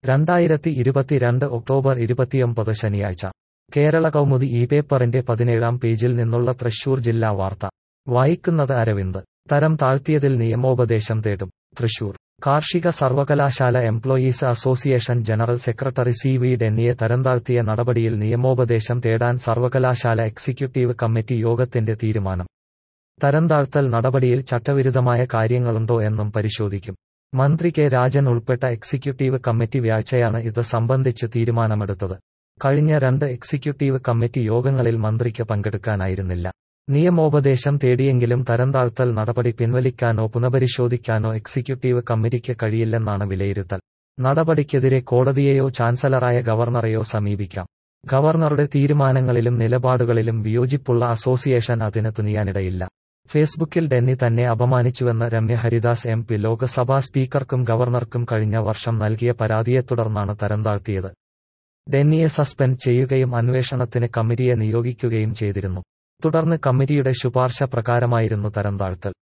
രണ്ടായിരത്തി ഇരുപത്തിരണ്ട് ഒക്ടോബർ ഇരുപത്തിയൊമ്പത് ശനിയാഴ്ച കേരള കൗമുദി ഈ പേപ്പറിന്റെ പതിനേഴാം പേജിൽ നിന്നുള്ള തൃശൂർ ജില്ലാ വാർത്ത വായിക്കുന്നത് അരവിന്ദ് തരം താഴ്ത്തിയതിൽ നിയമോപദേശം തേടും തൃശൂർ കാർഷിക സർവകലാശാല employees association general secretary C V ഡെന്നിയെ തരംതാഴ്ത്തിയ നടപടിയിൽ നിയമോപദേശം തേടാൻ സർവകലാശാല എക്സിക്യൂട്ടീവ് കമ്മിറ്റി യോഗത്തിന്റെ തീരുമാനം തരംതാഴ്ത്തൽ നടപടിയിൽ ചട്ടവിരുദ്ധമായ കാര്യങ്ങളുണ്ടോ എന്നും പരിശോധിക്കും മന്ത്രി കെ രാജൻ ഉൾപ്പെട്ട എക്സിക്യൂട്ടീവ് കമ്മിറ്റി വ്യാഴ്ചയാണ് ഇത് സംബന്ധിച്ച് തീരുമാനമെടുത്തത് കഴിഞ്ഞ രണ്ട് എക്സിക്യൂട്ടീവ് കമ്മിറ്റി യോഗങ്ങളിൽ മന്ത്രിക്ക് പങ്കെടുക്കാനായിരുന്നില്ല നിയമോപദേശം തേടിയെങ്കിലും തരംതാഴ്ത്തൽ നടപടി പിൻവലിക്കാനോ പുനഃപരിശോധിക്കാനോ എക്സിക്യൂട്ടീവ് കമ്മിറ്റിക്ക് കഴിയില്ലെന്നാണ് വിലയിരുത്തൽ നടപടിക്കെതിരെ കോടതിയെയോ ചാൻസലറായ ഗവർണറെയോ സമീപിക്കാം ഗവർണറുടെ തീരുമാനങ്ങളിലും നിലപാടുകളിലും വിയോജിപ്പുള്ള അസോസിയേഷൻ അതിന് തുനിയാനിടയില്ല ഫേസ്ബുക്കിൽ ഡെന്നി തന്നെ അപമാനിച്ചുവെന്ന് രമ്യ ഹരിദാസ് എം പി ലോക്സഭാ സ്പീക്കർക്കും ഗവർണർക്കും കഴിഞ്ഞ വർഷം നൽകിയ പരാതിയെ തുടർന്നാണ് തരംതാഴ്ത്തിയത് ഡെന്നിയെ സസ്പെൻഡ് ചെയ്യുകയും അന്വേഷണത്തിന് കമ്മിറ്റിയെ നിയോഗിക്കുകയും ചെയ്തിരുന്നു തുടർന്ന് കമ്മിറ്റിയുടെ ശുപാർശ പ്രകാരമായിരുന്നു തരംതാഴ്ത്തൽ